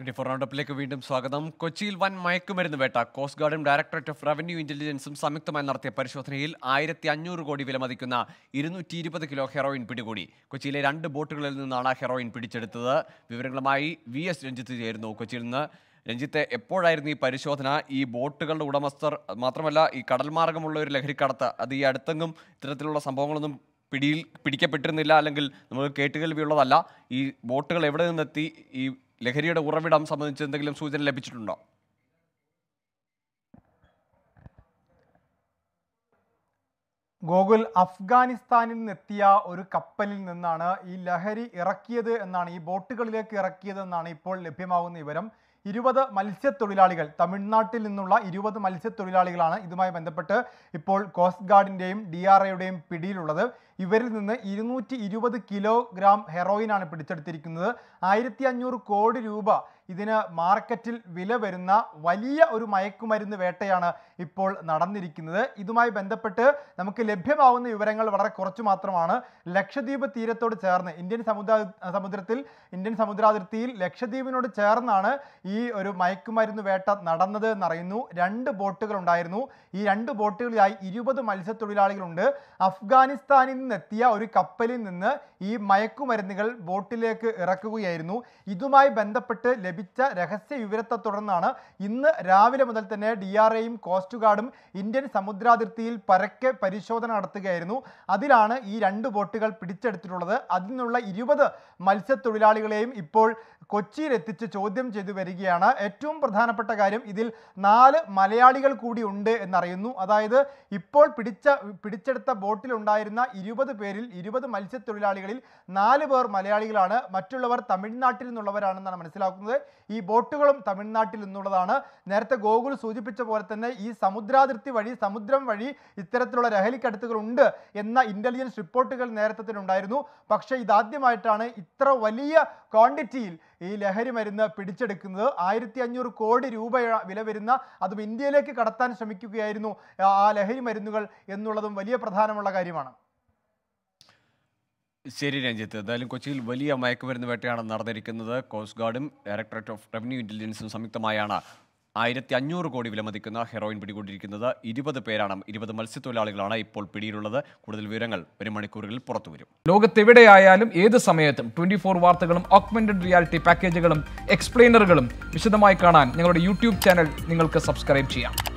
twenty four റൗണ്ടപ്പിലേക്ക് വീണ്ടും സ്വാഗതം കൊച്ചിയിൽ വൻ മയക്കുമരുന്ന് വേട്ട കോസ്റ്റ് ഗാർഡും ഡയറക്ടറേറ്റ് ഓഫ് റവന്യൂ ഇന്റലിജൻസും സംയുക്തമായി നടത്തിയ പരിശോധനയിൽ ആയിരത്തി അഞ്ഞൂറ് കോടി വിലമതിക്കുന്ന ഇരുന്നൂറ്റി ഇരുപത് കിലോ ഹെറോയിൻ പിടികൂടി കൊച്ചിയിലെ രണ്ട് ബോട്ടുകളിൽ നിന്നാണ് ഹെറോയിൻ പിടിച്ചെടുത്തത് വിവരങ്ങളുമായി വി എസ് രഞ്ജിത്ത് ചേരുന്നു കൊച്ചിയിൽ നിന്ന് രഞ്ജിത്തെ എപ്പോഴായിരുന്നു ഈ പരിശോധന ഈ ബോട്ടുകളുടെ ഉടമസ്ഥർ മാത്രമല്ല ഈ കടൽ മാർഗമുള്ള ഒരു ലഹരിക്കടത്ത് അത് ഈ അടുത്തെങ്ങും ഇത്തരത്തിലുള്ള സംഭവങ്ങളൊന്നും പിടിയിൽ പിടിക്കപ്പെട്ടിരുന്നില്ല അല്ലെങ്കിൽ നമുക്ക് കേട്ടുകേൾവിയുള്ളതല്ല ഈ ബോട്ടുകൾ എവിടെ നിന്നെത്തി ഈ ലഹരിയുടെ ഉറവിടം സംബന്ധിച്ച് എന്തെങ്കിലും സൂചന ലഭിച്ചിട്ടുണ്ടോ ഗോകുൽ അഫ്ഗാനിസ്ഥാനിൽ നിന്നെത്തിയ ഒരു കപ്പലിൽ നിന്നാണ് ഈ ലഹരി ഇറക്കിയത് എന്നാണ് ഈ ബോട്ടുകളിലേക്ക് ഇറക്കിയത് എന്നാണ് ഇപ്പോൾ ലഭ്യമാകുന്ന വിവരം ഇരുപത് മത്സ്യത്തൊഴിലാളികൾ തമിഴ്നാട്ടിൽ നിന്നുള്ള ഇരുപത് മത്സ്യത്തൊഴിലാളികളാണ് ഇതുമായി ബന്ധപ്പെട്ട് ഇപ്പോൾ കോസ്റ്റ് ഗാർഡിൻ്റെയും ഡി ആർ ഐയുടെയും പിടിയിലുള്ളത് ഇവരിൽ നിന്ന് ഇരുന്നൂറ്റി ഇരുപത് കിലോഗ്രാം ഹെറോയിനാണ് പിടിച്ചെടുത്തിരിക്കുന്നത് ആയിരത്തി അഞ്ഞൂറ് കോടി രൂപ ഇതിന് മാർക്കറ്റിൽ വില വരുന്ന വലിയ ഒരു മയക്കുമരുന്ന് വേട്ടയാണ് ഇപ്പോൾ നടന്നിരിക്കുന്നത് ഇതുമായി ബന്ധപ്പെട്ട് നമുക്ക് ലഭ്യമാവുന്ന വിവരങ്ങൾ വളരെ കുറച്ച് മാത്രമാണ് ലക്ഷദ്വീപ് തീരത്തോട് ചേർന്ന് ഇന്ത്യൻ സമുദ്ര സമുദ്രത്തിൽ ഇന്ത്യൻ സമുദ്രാതിർത്തിയിൽ ലക്ഷദ്വീപിനോട് ചേർന്നാണ് ഈ ഒരു മയക്കുമരുന്ന് വേട്ട നടന്നത് എന്നറിയുന്നു രണ്ട് ബോട്ടുകൾ ഉണ്ടായിരുന്നു ഈ രണ്ട് ബോട്ടുകളിലായി ഇരുപത് മത്സ്യത്തൊഴിലാളികളുണ്ട് അഫ്ഗാനിസ്ഥാനിൽ നിന്നെത്തിയ ഒരു കപ്പലിൽ നിന്ന് ഈ മയക്കുമരുന്നുകൾ ബോട്ടിലേക്ക് ഇറക്കുകയായിരുന്നു ഇതുമായി ബന്ധപ്പെട്ട് ലഭിച്ച രഹസ്യ വിവരത്തെ തുടർന്നാണ് ഇന്ന് രാവിലെ മുതൽ തന്നെ ഡി ആർ ഐയും കോസ്റ്റ് ഗാർഡും ഇന്ത്യൻ സമുദ്രാതിർത്തിയിൽ പരക്കെ പരിശോധന നടത്തുകയായിരുന്നു അതിലാണ് ഈ രണ്ട് ബോട്ടുകൾ പിടിച്ചെടുത്തിട്ടുള്ളത് അതിൽ നിന്നുള്ള ഇരുപത് മത്സ്യത്തൊഴിലാളികളെയും ഇപ്പോൾ കൊച്ചിയിൽ എത്തിച്ച് ചോദ്യം ചെയ്തു വരികയാണ് ഏറ്റവും പ്രധാനപ്പെട്ട കാര്യം ഇതിൽ നാല് മലയാളികൾ കൂടി ഉണ്ട് എന്നറിയുന്നു അതായത് ഇപ്പോൾ പിടിച്ച പിടിച്ചെടുത്ത ബോട്ടിലുണ്ടായിരുന്ന ഇരുപത് പേരിൽ ഇരുപത് മത്സ്യത്തൊഴിലാളികളിൽ നാല് പേർ മലയാളികളാണ് മറ്റുള്ളവർ തമിഴ്നാട്ടിൽ നിന്നുള്ളവരാണെന്നാണ് മനസ്സിലാക്കുന്നത് ഈ ബോട്ടുകളും തമിഴ്നാട്ടിൽ നിന്നുള്ളതാണ് നേരത്തെ ഗോകുൽ സൂചിപ്പിച്ച പോലെ തന്നെ ഈ സമുദ്രാതിർത്തി വഴി സമുദ്രം വഴി ഇത്തരത്തിലുള്ള ലഹരിക്കടത്തുകൾ ഉണ്ട് എന്ന ഇന്റലിജൻസ് റിപ്പോർട്ടുകൾ നേരത്തെ തന്നെ ഉണ്ടായിരുന്നു പക്ഷേ ഇതാദ്യമായിട്ടാണ് ഇത്ര വലിയ ക്വാണ്ടിറ്റിയിൽ ഈ ലഹരി മരുന്ന് പിടിച്ചെടുക്കുന്നത് ആയിരത്തി അഞ്ഞൂറ് കോടി രൂപ വില വരുന്ന അതും ഇന്ത്യയിലേക്ക് കടത്താൻ ശ്രമിക്കുകയായിരുന്നു ആ ലഹരി മരുന്നുകൾ എന്നുള്ളതും വലിയ പ്രധാനമുള്ള കാര്യമാണ് ശരി രഞ്ജിത്ത് എന്തായാലും കൊച്ചിയിൽ വലിയ മയക്കുമരുന്ന് വേട്ടയാണ് നടന്നിരിക്കുന്നത് കോസ്റ്റ് ഗാർഡും ഡയറക്ടറേറ്റ് ഓഫ് റവന്യൂ ഇന്റലിജൻസും സംയുക്തമായാണ് ആയിരത്തി അഞ്ഞൂറ് കോടി വിലമതിക്കുന്ന ഹെറോയിൻ പിടികൂടിയിരിക്കുന്നത് ഇരുപത് പേരാണ് ഇരുപത് മത്സ്യത്തൊഴിലാളികളാണ് ഇപ്പോൾ പിടിയിലുള്ളത് കൂടുതൽ വിവരങ്ങൾ വരും മണിക്കൂറുകളിൽ പുറത്തുവരും ലോകത്തെവിടെയായാലും ഏത് സമയത്തും ട്വന്റി ഫോർ വാർത്തകളും ഓഗ്മെന്റഡ് റിയാലിറ്റി പാക്കേജുകളും എക്സ്പ്ലെയിനറുകളും വിശദമായി കാണാൻ ഞങ്ങളുടെ യൂട്യൂബ് ചാനൽ നിങ്ങൾക്ക് സബ്സ്ക്രൈബ് ചെയ്യാം